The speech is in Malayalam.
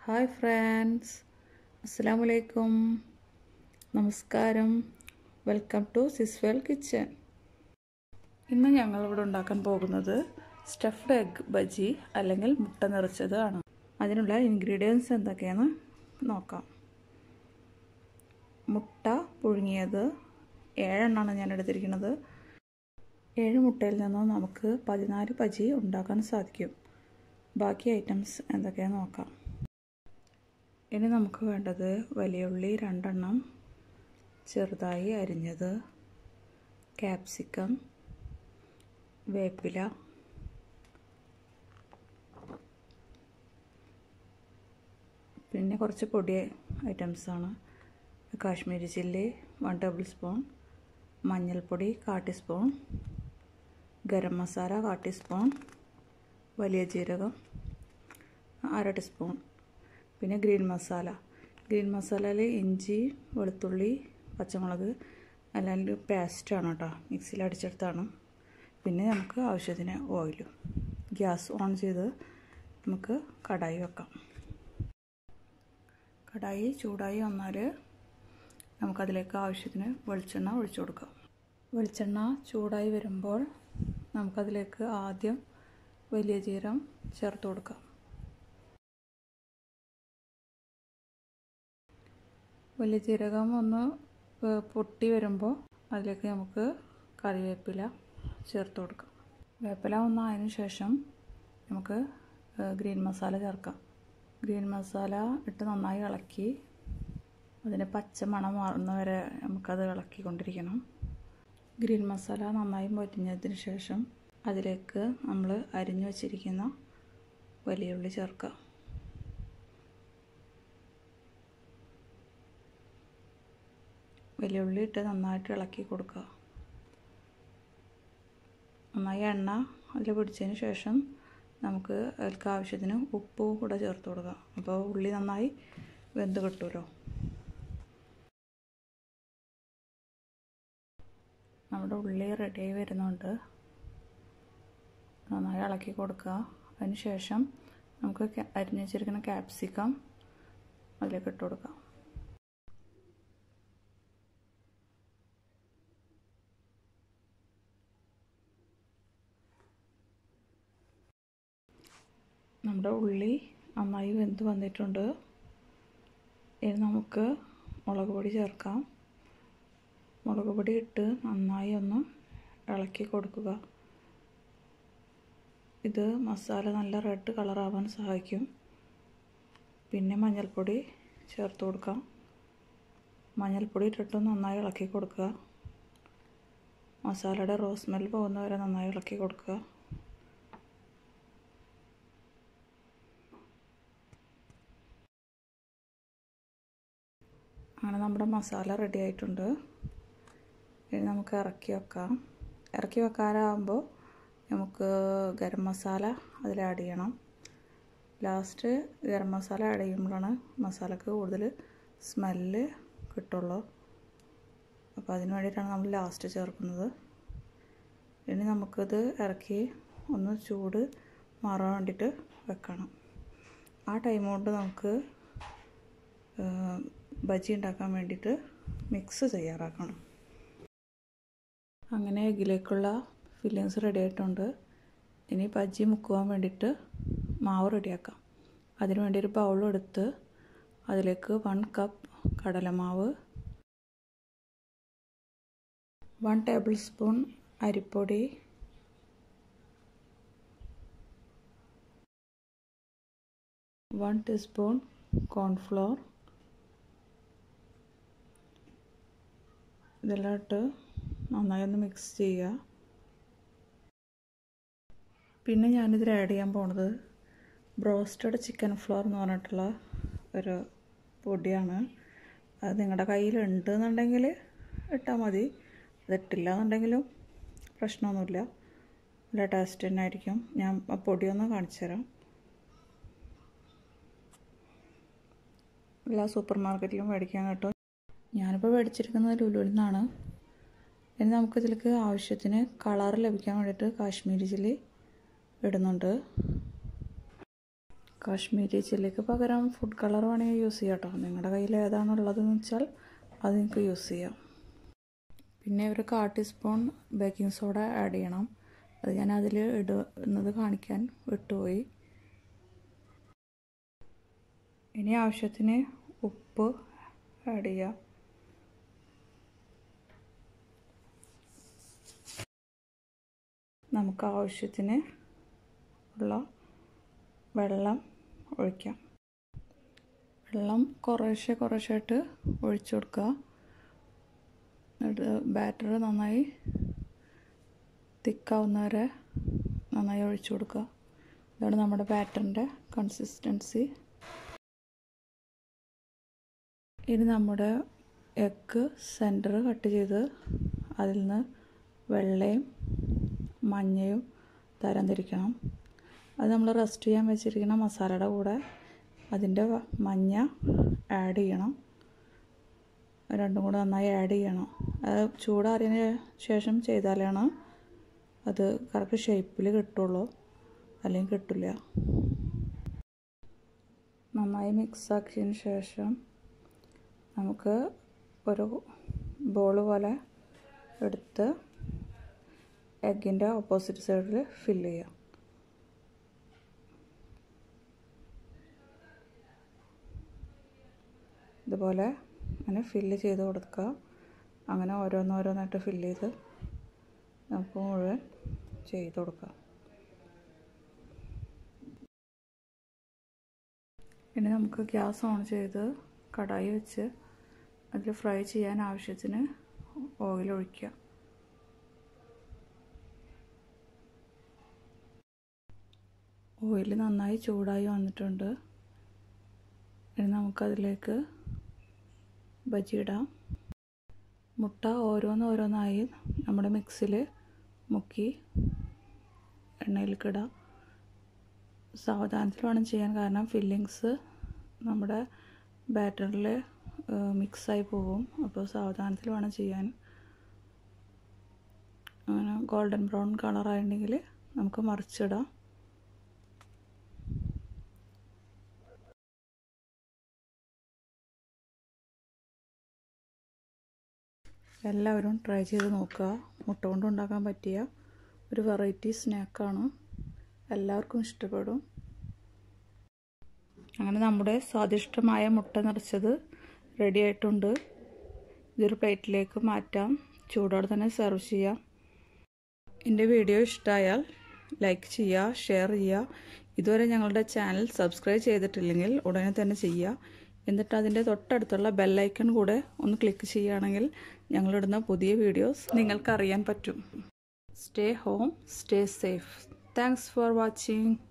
ഹായ് ഫ്രണ്ട്സ് അസ്സാം വലൈക്കും നമസ്കാരം വെൽക്കം ടു സിസ്വെൽ കിച്ചൻ ഇന്ന് ഞങ്ങളിവിടെ ഉണ്ടാക്കാൻ പോകുന്നത് സ്റ്റഫ്ഡ് എഗ് ബജി അല്ലെങ്കിൽ മുട്ട നിറച്ചത് ആണ് അതിനുള്ള ഇൻഗ്രീഡിയൻസ് എന്തൊക്കെയാണെന്ന് നോക്കാം മുട്ട പുഴുങ്ങിയത് ഏഴെണ്ണമാണ് ഞാൻ എടുത്തിരിക്കുന്നത് ഏഴ് മുട്ടയിൽ നിന്നും നമുക്ക് പതിനാല് ബജി ഉണ്ടാക്കാൻ സാധിക്കും ബാക്കി ഐറ്റംസ് എന്തൊക്കെയാണെന്ന് നോക്കാം ഇനി നമുക്ക് വേണ്ടത് വലിയ ഉള്ളി രണ്ടെണ്ണം ചെറുതായി അരിഞ്ഞത് ക്യാപ്സിക്കം വേപ്പില പിന്നെ കുറച്ച് പൊടി ഐറ്റംസാണ് Kashmiri chilli one tablespoon മഞ്ഞൾപ്പൊടി കാ ടീസ്പൂൺ ഗരം മസാല കാ ടീസ്പൂൺ വലിയ ജീരകം അര ടീസ്പൂൺ പിന്നെ ഗ്രീൻ മസാല ഗ്രീൻ മസാലയിൽ ഇഞ്ചി വെളുത്തുള്ളി പച്ചമുളക് എല്ലാം പേസ്റ്റാണ് കേട്ടോ മിക്സിയിൽ അടിച്ചെടുത്താണ് പിന്നെ നമുക്ക് ആവശ്യത്തിന് ഓയിലും ഗ്യാസ് ഓൺ ചെയ്ത് നമുക്ക് കടായി വെക്കാം കടായി ചൂടായി വന്നാൽ നമുക്കതിലേക്ക് ആവശ്യത്തിന് വെളിച്ചെണ്ണ ഒഴിച്ചു കൊടുക്കാം വെളിച്ചെണ്ണ ചൂടായി വരുമ്പോൾ നമുക്കതിലേക്ക് ആദ്യം വലിയ ജീരം ചേർത്ത് കൊടുക്കാം വലിയ ജീരകം ഒന്ന് പൊട്ടി വരുമ്പോൾ അതിലേക്ക് നമുക്ക് കറിവേപ്പില ചേർത്ത് കൊടുക്കാം വേപ്പില ഒന്നായതിനു ശേഷം നമുക്ക് ഗ്രീൻ മസാല ചേർക്കാം ഗ്രീൻ മസാല ഇട്ട് നന്നായി ഇളക്കി അതിന് പച്ച മണം മാറുന്നവരെ നമുക്കത് ഇളക്കിക്കൊണ്ടിരിക്കണം ഗ്രീൻ മസാല നന്നായി മൊരിഞ്ഞതിന് ശേഷം അതിലേക്ക് നമ്മൾ അരിഞ്ഞു വച്ചിരിക്കുന്ന വലിയ ഉള്ളി ചേർക്കാം വലിയ ഉള്ളി ഇട്ട് നന്നായിട്ട് ഇളക്കി കൊടുക്കുക നന്നായി എണ്ണ അതിൽ പിടിച്ചതിന് ശേഷം നമുക്ക് അതിലേക്ക് ആവശ്യത്തിന് ഉപ്പ് കൂടെ ചേർത്ത് കൊടുക്കാം അപ്പോൾ ഉള്ളി നന്നായി വെന്ത് കിട്ടുമല്ലോ നമ്മുടെ ഉള്ളി റെഡിയായി വരുന്നുണ്ട് നന്നായി ഇളക്കി കൊടുക്കുക അതിന് ശേഷം നമുക്ക് അരിഞ്ഞു വെച്ചിരിക്കുന്ന ക്യാപ്സിക്കം അതിലേക്ക് ഇട്ട് കൊടുക്കാം നമ്മുടെ ഉള്ളി നന്നായി വെന്ത് വന്നിട്ടുണ്ട് ഇനി നമുക്ക് മുളക് പൊടി ചേർക്കാം മുളക് പൊടി ഇട്ട് നന്നായി ഒന്ന് ഇളക്കി കൊടുക്കുക ഇത് മസാല നല്ല റെഡ് കളറാവാൻ സഹായിക്കും പിന്നെ മഞ്ഞൾപ്പൊടി ചേർത്ത് കൊടുക്കാം മഞ്ഞൾപ്പൊടി ഇട്ടിട്ട് നന്നായി ഇളക്കി കൊടുക്കുക മസാലയുടെ റോസ് സ്മെൽ പോകുന്നവരെ നന്നായി ഇളക്കി കൊടുക്കുക അങ്ങനെ നമ്മുടെ മസാല റെഡി ആയിട്ടുണ്ട് ഇനി നമുക്ക് ഇറക്കി വെക്കാം ഇറക്കി വെക്കാനാകുമ്പോൾ നമുക്ക് ഗരം മസാല അതിൽ ആഡ് ചെയ്യണം ലാസ്റ്റ് ഗരം മസാല ആഡ് ചെയ്യുമ്പോഴാണ് മസാലക്ക് കൂടുതൽ സ്മെല്ല് കിട്ടുള്ളൂ അപ്പോൾ അതിന് വേണ്ടിയിട്ടാണ് നമ്മൾ ലാസ്റ്റ് ചേർക്കുന്നത് ഇനി നമുക്കിത് ഇറക്കി ഒന്ന് ചൂട് മാറാൻ വേണ്ടിയിട്ട് വെക്കണം ആ ടൈം കൊണ്ട് നമുക്ക് ബജി ഉണ്ടാക്കാൻ വേണ്ടിയിട്ട് മിക്സ് തയ്യാറാക്കണം അങ്ങനെ എഗ്ഗിലേക്കുള്ള ഫില്ലിങ്സ് റെഡി ആയിട്ടുണ്ട് ഇനി ബജി മുക്കുവാൻ വേണ്ടിയിട്ട് മാവ് റെഡിയാക്കാം അതിന് വേണ്ടി ഒരു ബൗൾ എടുത്ത് അതിലേക്ക് വൺ കപ്പ് കടലമാവ് വൺ ടേബിൾ സ്പൂൺ അരിപ്പൊടി വൺ ടീസ്പൂൺ കോൺഫ്ലോർ ഇതെല്ലാം ഇട്ട് നന്നായി ഒന്ന് മിക്സ് ചെയ്യുക പിന്നെ ഞാനിതിൽ ആഡ് ചെയ്യാൻ പോണത് ബ്രോസ്റ്റഡ് ചിക്കൻ ഫ്ലോർ എന്ന് പറഞ്ഞിട്ടുള്ള ഒരു പൊടിയാണ് അത് നിങ്ങളുടെ കയ്യിലുണ്ട് എന്നുണ്ടെങ്കിൽ ഇട്ടാൽ മതി അതിട്ടില്ല എന്നുണ്ടെങ്കിലും പ്രശ്നമൊന്നുമില്ല നല്ല ടേസ്റ്റ് തന്നെ ആയിരിക്കും ഞാൻ ആ പൊടിയൊന്ന് കാണിച്ചു തരാം എല്ലാ സൂപ്പർ മാർക്കറ്റിലും മേടിക്കാൻ കിട്ടും ഞാനിപ്പോൾ മേടിച്ചിരിക്കുന്നത് ലുലുവിൽ നിന്നാണ് ഇനി നമുക്കിതിലേക്ക് ആവശ്യത്തിന് കളർ ലഭിക്കാൻ വേണ്ടിയിട്ട് കാശ്മീരി ചില്ലി ഇടുന്നുണ്ട് കാശ്മീരി ചില്ലിക്ക് പകരം ഫുഡ് കളർ വേണമെങ്കിൽ യൂസ് ചെയ്യാം കേട്ടോ നിങ്ങളുടെ കയ്യിൽ ഏതാണുള്ളതെന്ന് വെച്ചാൽ അത് നിങ്ങൾക്ക് യൂസ് ചെയ്യാം പിന്നെ ഒരു കാ ടീസ്പൂൺ ബേക്കിംഗ് സോഡ ആഡ് ചെയ്യണം അത് ഞാൻ അതിൽ ഇടുന്നത് കാണിക്കാൻ വിട്ടുപോയി ഇനി ആവശ്യത്തിന് ഉപ്പ് ആഡ് ചെയ്യാം നമുക്ക് ആവശ്യത്തിന് ഉള്ള വെള്ളം ഒഴിക്കാം വെള്ളം കുറേശ്ശെ കുറേശ്ശായിട്ട് ഒഴിച്ചു കൊടുക്കുക എന്നിട്ട് ബാറ്റർ നന്നായി തിക്കാവുന്നവരെ നന്നായി ഒഴിച്ചു കൊടുക്കുക ഇതാണ് നമ്മുടെ ബാറ്ററിൻ്റെ കൺസിസ്റ്റൻസി ഇനി നമ്മുടെ എഗ്ഗ് സെൻറ്റർ കട്ട് ചെയ്ത് അതിൽ നിന്ന് വെള്ളയും മഞ്ഞയും തരംതിരിക്കണം അത് നമ്മൾ റെസ്റ്റ് ചെയ്യാൻ വെച്ചിരിക്കുന്ന മസാലയുടെ കൂടെ അതിൻ്റെ മഞ്ഞ ആഡ് ചെയ്യണം രണ്ടും കൂടെ നന്നായി ആഡ് ചെയ്യണം അത് ചൂടാറിയതിന് ശേഷം ചെയ്താലാണ് അത് കറക്റ്റ് ഷേപ്പിൽ കിട്ടുള്ളൂ അല്ലെങ്കിൽ കിട്ടില്ല നന്നായി മിക്സ് ആക്കിയതിന് ശേഷം നമുക്ക് ഒരു ബോൾ പോലെ എടുത്ത് എഗ്ഗിൻ്റെ ഓപ്പോസിറ്റ് സൈഡിൽ ഫില്ല് ചെയ്യാം ഇതുപോലെ അങ്ങനെ ഫില്ല് ചെയ്ത് കൊടുക്കുക അങ്ങനെ ഓരോന്നോരോന്നായിട്ട് ഫില്ല് ചെയ്ത് നമുക്ക് മുഴുവൻ ചെയ്ത് കൊടുക്കാം ഇനി നമുക്ക് ഗ്യാസ് ഓൺ ചെയ്ത് കടായി വെച്ച് അതിൽ ഫ്രൈ ചെയ്യാൻ ആവശ്യത്തിന് ഓയിൽ ഒഴിക്കുക ഓയിൽ നന്നായി ചൂടായി വന്നിട്ടുണ്ട് ഇനി നമുക്കതിലേക്ക് ബജി ഇടാം മുട്ട ഓരോന്ന് ഓരോന്നായി നമ്മുടെ മിക്സിൽ മുക്കി എണ്ണയിലേക്ക് ഇടാം സാവധാനത്തിൽ വേണം ചെയ്യാൻ കാരണം ഫില്ലിങ്സ് നമ്മുടെ ബാറ്ററിൽ മിക്സായി പോകും അപ്പോൾ സാവധാനത്തിൽ വേണം ചെയ്യാൻ അങ്ങനെ ഗോൾഡൻ ബ്രൗൺ കളറായിട്ടുണ്ടെങ്കിൽ നമുക്ക് മറിച്ചിടാം എല്ലാവരും ട്രൈ ചെയ്ത് നോക്കുക മുട്ട കൊണ്ട് ഉണ്ടാക്കാൻ പറ്റിയ ഒരു വെറൈറ്റി സ്നാക്കാണ് എല്ലാവർക്കും ഇഷ്ടപ്പെടും അങ്ങനെ നമ്മുടെ സ്വാദിഷ്ടമായ മുട്ട നിറച്ചത് റെഡി ആയിട്ടുണ്ട് ഇതൊരു പ്ലേറ്റിലേക്ക് മാറ്റാം ചൂടോടെ തന്നെ സെർവ് ചെയ്യാം എൻ്റെ വീഡിയോ ഇഷ്ടമായാൽ ലൈക്ക് ചെയ്യുക ഷെയർ ചെയ്യുക ഇതുവരെ ഞങ്ങളുടെ ചാനൽ സബ്സ്ക്രൈബ് ചെയ്തിട്ടില്ലെങ്കിൽ ഉടനെ തന്നെ ചെയ്യുക എന്നിട്ട് അതിൻ്റെ തൊട്ടടുത്തുള്ള ബെല്ലൈക്കൺ കൂടെ ഒന്ന് ക്ലിക്ക് ചെയ്യുകയാണെങ്കിൽ ഞങ്ങളിടുന്ന പുതിയ വീഡിയോസ് നിങ്ങൾക്ക് അറിയാൻ പറ്റും stay home stay safe thanks for watching